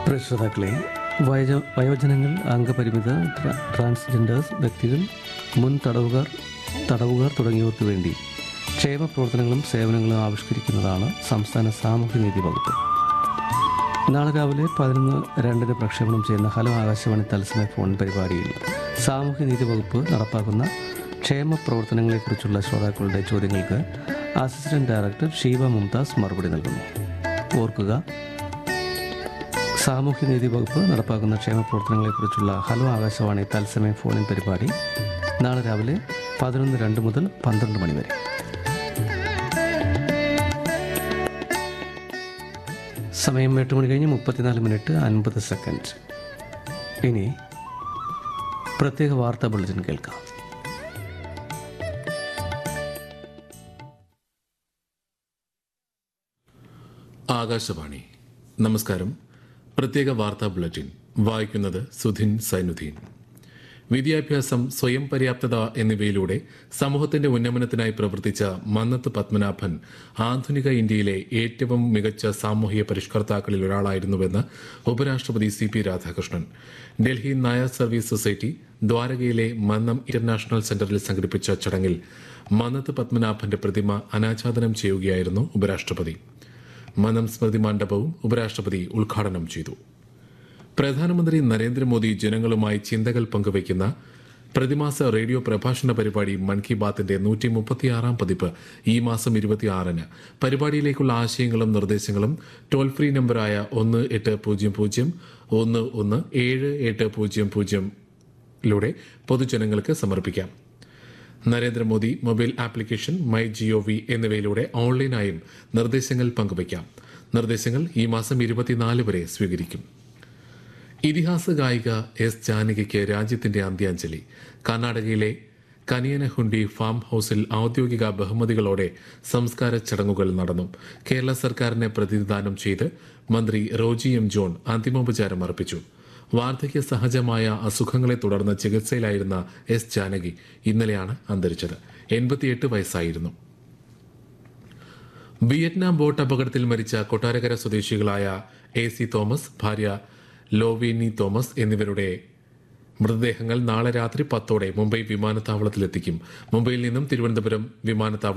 പ്രിയ ശ്രോതാക്കളെ വയോജ വയോജനങ്ങൾ അംഗപരിമിത ട്രാ- ട്രാൻസ്ജെൻഡേഴ്സ് വ്യക്തികൾ മുൻ തടവുകാർ തടവുകാർ തുടങ്ങിയവർക്ക് വേണ്ടി ക്ഷേമ പ്രവർത്തനങ്ങളും സേവനങ്ങളും ആവിഷ്കരിക്കുന്നതാണ് സംസ്ഥാന സാമൂഹ്യനീതി വകുപ്പ് നാളെ രാവിലെ പതിനൊന്ന് രണ്ടിന് പ്രക്ഷേപണം ചെയ്യുന്ന ഹലോ ആകാശവാണി തത്സമയ ഫോൺ പരിപാടിയിൽ സാമൂഹ്യനീതി വകുപ്പ് നടപ്പാക്കുന്ന ക്ഷേമ പ്രവർത്തനങ്ങളെക്കുറിച്ചുള്ള ശ്രോതാക്കളുടെ ചോദ്യങ്ങൾക്ക് അസിസ്റ്റന്റ് ഡയറക്ടർ ഷീബ മുംതാസ് മറുപടി നൽകുന്നു ഓർക്കുക സാമൂഹ്യനീതി വകുപ്പ് നടപ്പാക്കുന്ന ക്ഷേമ പ്രവർത്തനങ്ങളെക്കുറിച്ചുള്ള ഹലോ ആകാശവാണി തത്സമയ ഫോണിൻ പരിപാടി നാളെ രാവിലെ പതിനൊന്ന് രണ്ട് മുതൽ പന്ത്രണ്ട് മണി വരെ സമയം എട്ട് മണി കഴിഞ്ഞ് മുപ്പത്തിനാല് മിനിറ്റ് അൻപത് സെക്കൻഡ് ഇനി പ്രത്യേക വാർത്താ ബുള്ളറ്റിൻ കേൾക്കാം ആകാശവാണി നമസ്കാരം പ്രത്യേക വാർത്താ ബുള്ളറ്റിൻ വായിക്കുന്നത് സുധിൻ സൈനുദ്ദീൻ വിദ്യാഭ്യാസം സ്വയം പര്യാപ്തത എന്നിവയിലൂടെ സമൂഹത്തിന്റെ ഉന്നമനത്തിനായി പ്രവർത്തിച്ച മന്നത്ത് പത്മനാഭൻ ആധുനിക ഇന്ത്യയിലെ ഏറ്റവും മികച്ച സാമൂഹിക പരിഷ്കർത്താക്കളിൽ ഒരാളായിരുന്നുവെന്ന് ഉപരാഷ്ട്രപതി C P Radhakrishnan Delhi Nair service society ദ്വാരകയിലെ മന്നം ഇന്റർനാഷണൽ സെന്ററിൽ സംഘടിപ്പിച്ച ചടങ്ങിൽ മന്നത്ത് പത്മനാഭന്റെ പ്രതിമ അനാച്ഛാദനം ചെയ്യുകയായിരുന്നു ഉപരാഷ്ട്രപതി മനം സ്മൃതി മണ്ഡപവും ഉപരാഷ്ട്രപതി ഉദ്ഘാടനം ചെയ്തു പ്രധാനമന്ത്രി നരേന്ദ്രമോദി ജനങ്ങളുമായി ചിന്തകൾ പങ്കുവയ്ക്കുന്ന പ്രതിമാസ റേഡിയോ പ്രഭാഷണ പരിപാടി മൻ കി ബാത്തിന്റെ നൂറ്റി മുപ്പത്തിയാറാം പതിപ്പ് ഈ മാസം ഇരുപത്തിയാറിന് പരിപാടിയിലേക്കുള്ള ആശയങ്ങളും നിർദ്ദേശങ്ങളും ടോൾ ഫ്രീ നമ്പറായ ഒന്ന് എട്ട് പൂജ്യം പൂജ്യം ഒന്ന് ഒന്ന് ഏഴ് എട്ട് പൂജ്യം പൂജ്യംലൂടെ പൊതുജനങ്ങൾക്ക് സമർപ്പിക്കാം Narendra Modi mobile application my G O V എന്നിവയിലൂടെ ഓൺലൈനായും നിർദ്ദേശങ്ങൾ പങ്കുവയ്ക്കാം നിർദ്ദേശങ്ങൾ ഈ മാസം ഇരുപത്തിനാല് വരെ സ്വീകരിക്കും ഇതിഹാസ ഗായിക എസ് ജാനകിക്ക് രാജ്യത്തിന്റെ അന്ത്യാഞ്ജലി കർണാടകയിലെ കനിയനഹുണ്ടി ഫാം ഹൌസിൽ ഔദ്യോഗിക ബഹുമതികളോടെ സംസ്കാര ചടങ്ങുകൾ നടന്നു കേരള സർക്കാരിനെ പ്രതിനിധാനം ചെയ്ത് മന്ത്രി റോജി എം ജോൺ അന്തിമോപചാരം അർപ്പിച്ചു വാർദ്ധക്യ സഹജമായ അസുഖങ്ങളെ തുടർന്ന് ചികിത്സയിലായിരുന്ന എസ് ജാനകി ഇന്നലെയാണ് അന്തരിച്ചത് എൺപത്തിയെട്ട് വയസ്സായിരുന്നു വിയറ്റ്നാം ബോട്ട് അപകടത്തിൽ മരിച്ച കൊട്ടാരക്കര സ്വദേശികളായ എ സി തോമസ് ഭാര്യ ലോവിനി തോമസ് എന്നിവരുടെ മൃതദേഹങ്ങൾ നാളെ രാത്രി പത്തോടെ മുംബൈ വിമാനത്താവളത്തിലെത്തിക്കും മുംബൈയിൽ നിന്നും തിരുവനന്തപുരം വിമാനത്താവളം